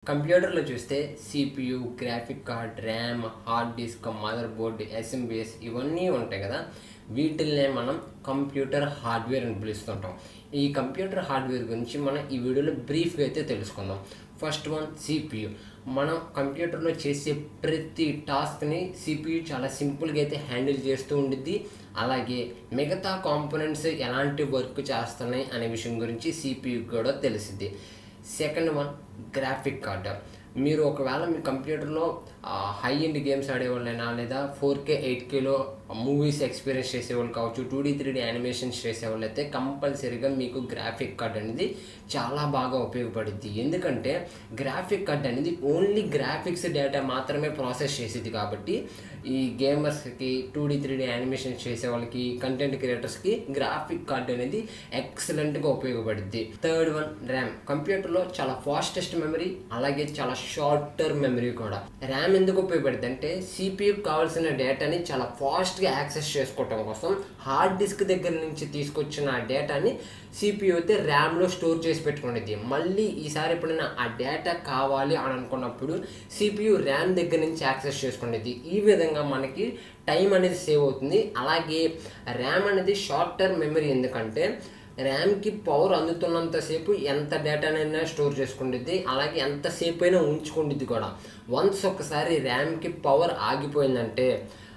కంప్యూటర్లో చూస్తే CPU graphic card RAM hard disk motherboard SMPS ఇవన్నీ ఉంటాయి కదా వీటిల్నే మనం కంప్యూటర్ హార్డ్వేర్ అని పిలుస్తుంటాం ఈ కంప్యూటర్ హార్డ్వేర్ గురించి మనం ఈ వీడియోలో బ్రీఫ్గా అయితే తెలుసుకుందాం ఫస్ట్ వన్ సిపియు మనం కంప్యూటర్లో చేసే ప్రతి టాస్క్ని సిపియు చాలా సింపుల్గా అయితే హ్యాండిల్ చేస్తూ ఉండిద్ది అలాగే మిగతా కాంపోనెంట్స్ ఎలాంటి వర్క్ చేస్తున్నాయి అనే విషయం గురించి సిపియు కూడా తెలిసిద్ది సెకండ్ వన్ గ్రాఫిక్ కార్డ్ మీరు ఒకవేళ మీ కంప్యూటర్లో హై ఎండ్ గేమ్స్ ఆడేవాళ్ళైనా లేదా ఫోర్ కే ఎయిట్ కేలో మూవీస్ ఎక్స్పీరియన్స్ చేసేవాళ్ళు కావచ్చు two D three D animations చేసేవాళ్ళు అయితే కంపల్సరీగా మీకు గ్రాఫిక్ కార్డ్ అనేది చాలా బాగా ఉపయోగపడుద్ది ఎందుకంటే గ్రాఫిక్ కార్డ్ అనేది ఓన్లీ గ్రాఫిక్స్ డేటా మాత్రమే ప్రాసెస్ చేసేది కాబట్టి ఈ గేమర్స్కి two D three D animations చేసే వాళ్ళకి కంటెంట్ క్రియేటర్స్కి గ్రాఫిక్ కార్డ్ అనేది ఎక్సలెంట్గా ఉపయోగపడుద్ది థర్డ్ వన్ ర్యామ్ కంప్యూటర్లో చాలా ఫాస్టెస్ట్ మెమరీ అలాగే చాలా షార్టర్ మెమరీ కూడా ర్యామ్ ఎందుకు ఉపయోగపడుతుంది అంటే సిపియు కావాల్సిన డేటాని చాలా ఫాస్ట్గా యాక్సెస్ చేసుకోవటం కోసం హార్డ్ డిస్క్ దగ్గర నుంచి తీసుకొచ్చిన ఆ డేటాని సిపియు అయితే ర్యామ్లో స్టోర్ చేసి పెట్టుకునేది మళ్ళీ ఈసారి ఎప్పుడైనా ఆ డేటా కావాలి అని అనుకున్నప్పుడు సిపియు ర్యామ్ దగ్గర నుంచి యాక్సెస్ చేసుకునేది ఈ విధంగా మనకి టైం అనేది సేవ్ అవుతుంది అలాగే ర్యామ్ అనేది షార్ట్ టర్మ్ మెమరీ ఎందుకంటే ర్యామ్కి పవర్ అందుతున్నంతసేపు ఎంత డేటానైనా స్టోర్ చేసుకుంటుంది అలాగే ఎంతసేపు అయినా ఉంచుకుంటుంది కూడా వన్స్ ఒకసారి ర్యామ్కి పవర్ ఆగిపోయిందంటే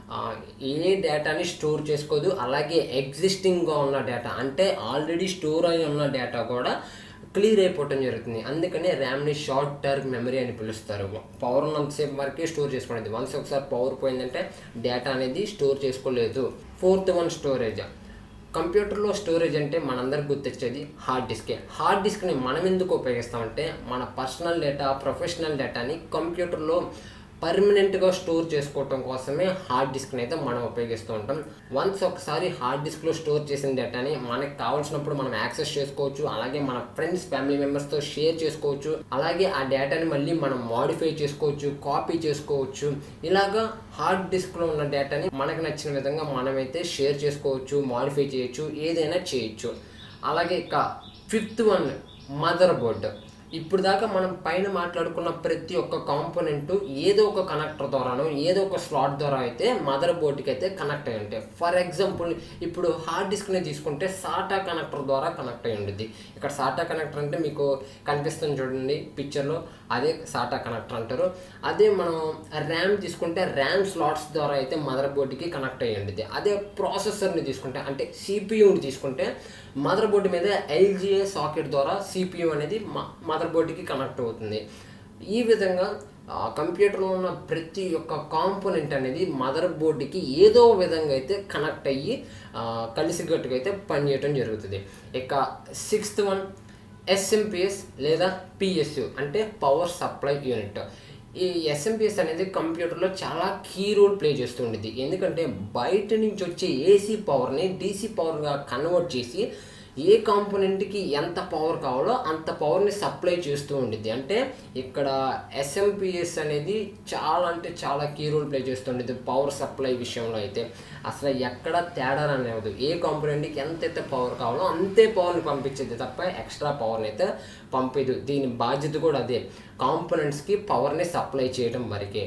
ఏ డేటాని స్టోర్ చేసుకోదు అలాగే ఎగ్జిస్టింగ్గా ఉన్న డేటా అంటే ఆల్రెడీ స్టోర్ అయి ఉన్న డేటా కూడా క్లియర్ అయిపోవటం జరుగుతుంది అందుకనే ర్యామ్ని షార్ట్ టర్మ్ మెమరీ అని పిలుస్తారు పవర్ ఉన్నంతసేపు వరకే స్టోర్ చేసుకునేది వన్స్ ఒకసారి పవర్ పోయిందంటే డేటా అనేది స్టోర్ చేసుకోలేదు ఫోర్త్ వన్ స్టోరేజ్ కంప్యూటర్లో స్టోరేజ్ అంటే మనందరికి గుర్తొచ్చేది హార్డ్ డిస్కే హార్డ్ డిస్క్ని మనం ఎందుకు ఉపయోగిస్తామంటే మన పర్సనల్ డేటా ప్రొఫెషనల్ డేటాని కంప్యూటర్లో పర్మనెంట్గా స్టోర్ చేసుకోవటం కోసమే హార్డ్ డిస్క్ని అయితే మనం ఉపయోగిస్తూ ఉంటాం వన్స్ ఒకసారి హార్డ్ డిస్క్లో స్టోర్ చేసిన డేటాని మనకు కావాల్సినప్పుడు మనం యాక్సెస్ చేసుకోవచ్చు అలాగే మన ఫ్రెండ్స్ ఫ్యామిలీ మెంబర్స్తో షేర్ చేసుకోవచ్చు అలాగే ఆ డేటాని మళ్ళీ మనం మాడిఫై చేసుకోవచ్చు కాపీ చేసుకోవచ్చు ఇలాగా హార్డ్ డిస్క్లో ఉన్న డేటాని మనకు నచ్చిన విధంగా మనమైతే షేర్ చేసుకోవచ్చు మాడిఫై చేయొచ్చు ఏదైనా చేయొచ్చు అలాగే ఇక ఫిఫ్త్ వన్ మదర్ బోర్డ్ ఇప్పుడు దాకా మనం పైన మాట్లాడుకున్న ప్రతి ఒక్క కాంపోనెంట్ ఏదో ఒక కనెక్టర్ ద్వారానో ఏదో ఒక స్లాట్ ద్వారా అయితే మదర్ బోర్డుకి అయితే కనెక్ట్ అయి ఉంటాయి ఫర్ ఎగ్జాంపుల్ ఇప్పుడు హార్డ్ డిస్క్ని తీసుకుంటే సాటా కనెక్టర్ ద్వారా కనెక్ట్ అయి ఉంటుంది ఇక్కడ సాటా కనెక్టర్ అంటే మీకు కనిపిస్తుంది చూడండి పిక్చర్లో అదే సాటా కనెక్టర్ అంటారు అదే మనం ర్యామ్ తీసుకుంటే ర్యామ్ స్లాట్స్ ద్వారా అయితే మదర్ బోర్డుకి కనెక్ట్ అయ్యి ఉంటుంది అదే ప్రాసెసర్ని తీసుకుంటే అంటే సిపియూని తీసుకుంటే మదర్ బోర్డు మీద ఎల్జిఏ సాకెట్ ద్వారా సిపియు అనేది మదర్ బోర్డుకి కనెక్ట్ అవుతుంది ఈ విధంగా కంప్యూటర్లో ఉన్న ప్రతి ఒక్క కాంపోనెంట్ అనేది మదర్ బోర్డుకి ఏదో విధంగా అయితే కనెక్ట్ అయ్యి కలిసికట్టుగా అయితే పనిచేయటం జరుగుతుంది ఇక సిక్స్త్ వన్ ఎస్ఎంపిఎస్ లేదా పిఎస్యు అంటే పవర్ సప్లై యూనిట్ ఈ ఎస్ఎంపిఎస్ అనేది కంప్యూటర్లో చాలా కీ రోల్ ప్లే చేస్తూ ఉండేది ఎందుకంటే బయట నుంచి వచ్చే ఏసీ పవర్ని డీసీ పవర్గా కన్వర్ట్ చేసి ఏ కాంపోనెంట్కి ఎంత పవర్ కావాలో అంత పవర్ని సప్లై చేస్తూ ఉండిద్ది అంటే ఇక్కడ ఎస్ఎంపిఎస్ అనేది చాలా అంటే చాలా కీ రోల్ ప్లే చేస్తుండేది పవర్ సప్లై విషయంలో అయితే అసలు ఎక్కడ తేడా అనేది ఏ కాంపోనెంట్కి ఎంత అయితే పవర్ కావాలో అంతే పవర్ని పంపించేది తప్ప ఎక్స్ట్రా పవర్ని అయితే పంపేది దీని బాధ్యత కూడా అదే కాంపోనెంట్స్కి పవర్ని సప్లై చేయడం వరకే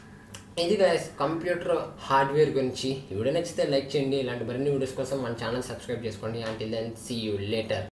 ఇది గైస్ కంప్యూటర్ హార్డ్వేర్ గురించి వీడియో నచ్చితే లైక్ చేయండి ఇలాంటి మరిన్ని వీడియోస్ కోసం మన ఛానల్ సబ్స్క్రైబ్ చేసుకోండి until then see you later